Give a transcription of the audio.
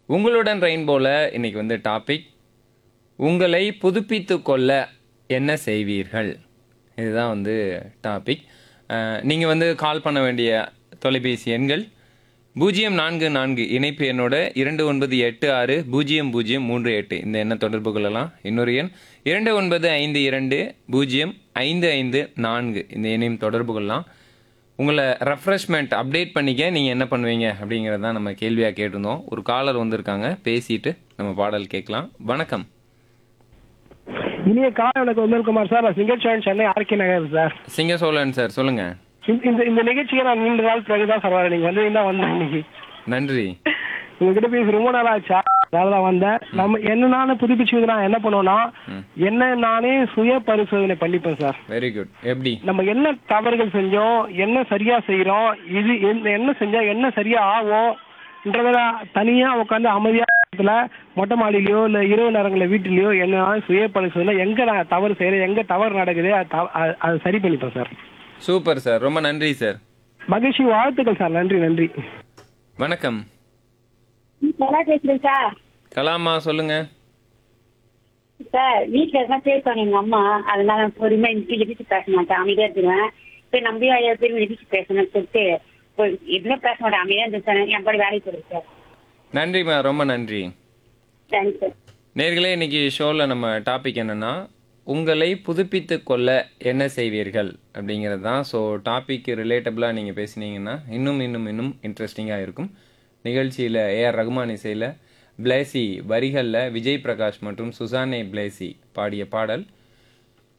உங்களுடன் ரெயின்போல இன்னைக்கு வந்து டாபிக் உங்களை புதுப்பித்து கொள்ள என்ன செய்வீர்கள் இதுதான் வந்து டாபிக் நீங்கள் வந்து கால் பண்ண வேண்டிய தொலைபேசி எண்கள் பூஜ்ஜியம் நான்கு நான்கு இணைப்பு எண்ணோட இரண்டு ஒன்பது எட்டு ஆறு பூஜ்ஜியம் பூஜ்ஜியம் மூன்று எட்டு இந்த எண்ணை தொடர்பு கொள்ளலாம் இன்னொரு எண் இரண்டு ஒன்பது ஐந்து இரண்டு பூஜ்ஜியம் ஐந்து ஐந்து நான்கு இந்த எண்ணையும் தொடர்பு கொள்ளலாம் உங்களை ரெஃப்ரெஷ்மெண்ட் அப்டேட் பண்ணிக்க நீங்கள் என்ன பண்ணுவீங்க அப்படிங்கிறது தான் நம்ம கேள்வியாக கேட்டிருந்தோம் ஒரு காலர் வந்திருக்காங்க பேசிட்டு நம்ம பாடல் கேட்கலாம் வணக்கம் இனிய காலை வணக்கம் விமல்குமார் சார் நான் Singacholan Chennai RK Nagar sir Singa Cholan sir சொல்லுங்கள் இந்த- இந்த இந்த நிகழ்ச்சியை நான் நீண்ட நாள் பிறகு தான் சார் வரேன் நீங்க வந்து தான் வந்தேன் இன்னைக்கு நன்றி உங்ககிட்ட பேசி ரொம்ப நாள் ஆச்சா அதனால தான் வந்தேன் நம்ம என்ன நானே புதுப்பிச்சு நான் என்ன பண்ணுவேன்னா என்ன நானே சுய பரிசோதனை பண்ணிப்பேன் சார் வெரி குட் எப்படி நம்ம என்ன தவறுகள் செஞ்சோம் என்ன சரியா செய்யறோம் இது என்ன- என்ன செஞ்சா என்ன சரியா ஆகும்ன்றத தனியா உட்காந்து அமைதியா இடத்துல மொட்டை மாடியிலயோ இல்ல இரவு நேரங்களில் வீட்டிலயோ என்ன சுய பரிசோதனை எங்க நான் தவறு செய்யறேன் எங்க தவறு நடக்குது அது தவ- அது- அது சரி பண்ணிப்பேன் சார் சூப்பர் சார் ரொம்ப நன்றி சார் மகிழ்ச்சி வாழ்த்துக்கள் சார் நன்றி நன்றி வணக்கம் நல்லா பேசுறேன் சார் கலாமா சொல்லுங்க சார் வீட்டுல இருந்தா பேசுவாங்க எங்க அம்மா அதனால நான் பொறுமையா இன்னைக்கு எதிர்த்து பேச மாட்டேன் அமைதியா இருந்துருவேன் இப்ப நம்பி ஐயாயிரம் பேர் எதிர்த்து பேசணும்னு சொல்லிட்டு இப்போ எதுவுமே பேச மாட்டேன் அமைதியா இருந்து சார் என் பாடி வேலைக்கு போடுறேன் சார் நன்றிம்மா ரொம்ப நன்றி தேங்க்ஸ் சார் நேர்களே இன்னைக்கு ஷோவில் நம்ம டாபிக் என்னன்னா உங்களை புதுப்பித்து கொள்ள என்ன செய்வீர்கள் அப்படிங்கிறது தான் ஸோ டாபிக் ரிலேட்டபிளாக நீங்கள் பேசுனீங்கன்னா இன்னும் இன்னும் இன்னும் இன்ட்ரெஸ்டிங்காக இருக்கும் நிகழ்ச்சியில் ஏஆர் ரகுமான் இசையில் பிளேசி வரிகளில் விஜய் பிரகாஷ் மற்றும் சுசானே பிளேசி பாடிய பாடல்